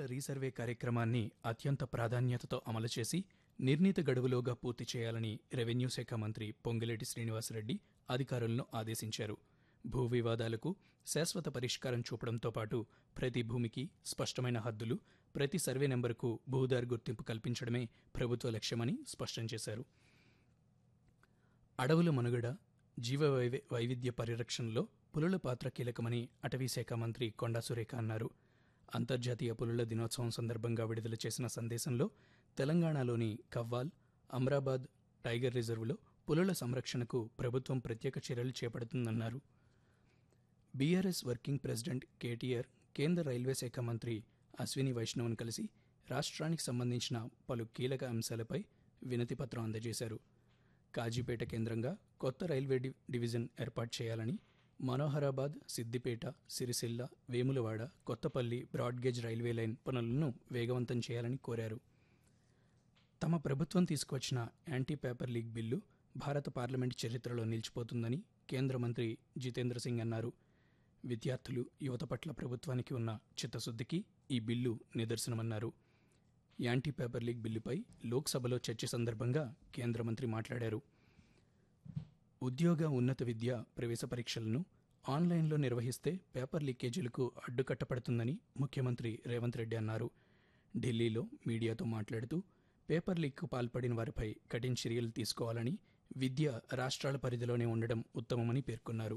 భూముల రీసర్వే కార్యక్రమాన్ని అత్యంత ప్రాధాన్యతతో అమలు చేసి నిర్ణీత గడువులోగా పూర్తి చేయాలని రెవెన్యూ శాఖ మంత్రి పొంగిరెడ్డి శ్రీనివాసరెడ్డి అధికారులను ఆదేశించారు భూ వివాదాలకు శాశ్వత పరిష్కారం చూపడంతో పాటు ప్రతి భూమికి స్పష్టమైన హద్దులు ప్రతి సర్వే నెంబరుకు భూదారి గుర్తింపు కల్పించడమే ప్రభుత్వ లక్ష్యమని స్పష్టం చేశారు అడవుల మనుగడ జీవ వైవి వైవిధ్య పరిరక్షణలో పులుల పాత్ర కీలకమని అటవీశాఖ మంత్రి కొండా సురేఖ అన్నారు అంతర్జాతీయ పులుల దినోత్సవం సందర్భంగా విడుదల చేసిన సందేశంలో తెలంగాణలోని కవ్వాల్ అమ్రాబాద్ టైగర్ రిజర్వులో పులుల సంరక్షణకు ప్రభుత్వం ప్రత్యేక చర్యలు చేపడుతుందన్నారు బీఆర్ఎస్ వర్కింగ్ ప్రెసిడెంట్ కేటీఆర్ కేంద్ర రైల్వే శాఖ మంత్రి అశ్విని వైష్ణవ్ను కలిసి రాష్ట్రానికి సంబంధించిన పలు కీలక అంశాలపై వినతి పత్రం అందజేశారు కాజీపేట కేంద్రంగా కొత్త రైల్వే డి- డివిజన్ ఏర్పాటు చేయాలని Manoharabad Siddipet Sircilla Vemulawada Kothapalli broad gauge railway line పనులను వేగవంతం చేయాలని కోరారు తమ ప్రభుత్వం తీసుకువచ్చిన యాంటీ పేపర్ లీగ్ బిల్లు భారత పార్లమెంట్ చరిత్రలో నిలిచిపోతుందని కేంద్ర మంత్రి జితేంద్ర సింగ్ అన్నారు విద్యార్థులు యువత పట్ల ప్రభుత్వానికి ఉన్న చిత్తశుద్ధికి ఈ బిల్లు నిదర్శనమన్నారు యాంటీ పేపర్ లీగ్ బిల్లుపై లోక్సభలో చర్చ సందర్భంగా కేంద్ర మంత్రి మాట్లాడారు ఉద్యోగ ఉన్నత విద్య ప్రవేశ పరీక్షలను ఆన్లైన్లో నిర్వహిస్తే పేపర్ లీకేజీలకు అడ్డుకట్టపడుతుందని ముఖ్యమంత్రి రేవంత్ రెడ్డి అన్నారు ఢిల్లీలో మీడియాతో మాట్లాడుతూ పేపర్ లీక్కు పాల్పడిన వారిపై కఠిన చర్యలు తీసుకోవాలని విద్య రాష్ట్రాల పరిధిలోనే ఉండడం ఉత్తమమని పేర్కొన్నారు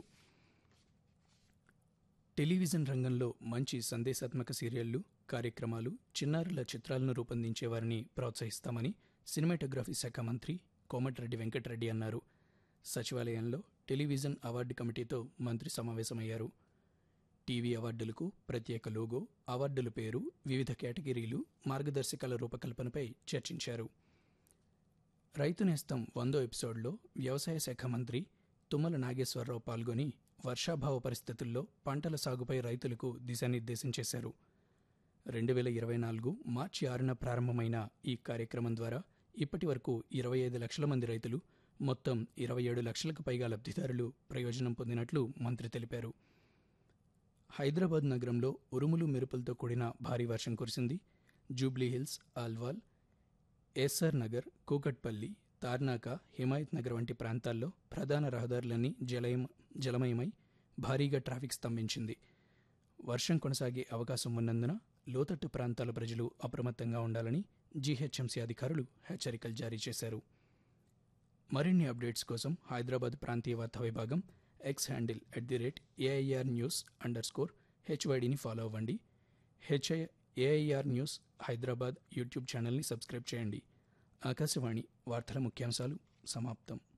టెలివిజన్ రంగంలో మంచి సందేశాత్మక సీరియళ్లు కార్యక్రమాలు చిన్నారుల చిత్రాలను రూపొందించే వారిని ప్రోత్సహిస్తామని సినిమాటోగ్రఫీ శాఖ మంత్రి కోమటిరెడ్డి వెంకటరెడ్డి అన్నారు సచివాలయంలో టెలివిజన్ అవార్డు కమిటీతో మంత్రి సమావేశమయ్యారు టీవీ అవార్డులకు ప్రత్యేక లోగో అవార్డుల పేరు వివిధ కేటగిరీలు మార్గదర్శకాల రూపకల్పనపై చర్చించారు రైతు నేస్తం వందో ఎపిసోడ్లో వ్యవసాయ శాఖ మంత్రి తుమ్మల నాగేశ్వరరావు పాల్గొని వర్షాభావ పరిస్థితుల్లో పంటల సాగుపై రైతులకు దిశానిర్దేశం చేశారు రెండు వేల ఇరవై నాలుగు మార్చి ఆరున ప్రారంభమైన ఈ కార్యక్రమం ద్వారా ఇప్పటి వరకు ఇరవై ఐదు లక్షల మంది రైతులు మొత్తం ఇరవై ఏడు లక్షలకు పైగా లబ్ధిదారులు ప్రయోజనం పొందినట్లు మంత్రి తెలిపారు హైదరాబాద్ నగరంలో ఉరుములు మెరుపులతో కూడిన భారీ వర్షం కురిసింది Jubilee Hills Alwal S R Nagar Kukatpally Tarnaka Himayat Nagar వంటి ప్రాంతాల్లో ప్రధాన రహదారులన్నీ జలయం జలమయమై భారీగా ట్రాఫిక్ స్తంభించింది వర్షం కొనసాగే అవకాశం ఉన్నందున లోతట్టు ప్రాంతాల ప్రజలు అప్రమత్తంగా ఉండాలని జీహెచ్ఎంసీ అధికారులు హెచ్చరికలు జారీ చేశారు మరిన్ని అప్డేట్స్ కోసం హైదరాబాద్ ప్రాంతీయ వార్తా విభాగం X handle at the rate AIR news underscore స్కోర్ హెచ్వైడిని ఫాలో అవ్వండి H I AIR news Hyderabad YouTube ఛానల్ని సబ్స్క్రైబ్ చేయండి ఆకాశవాణి వార్తల ముఖ్యాంశాలు సమాప్తం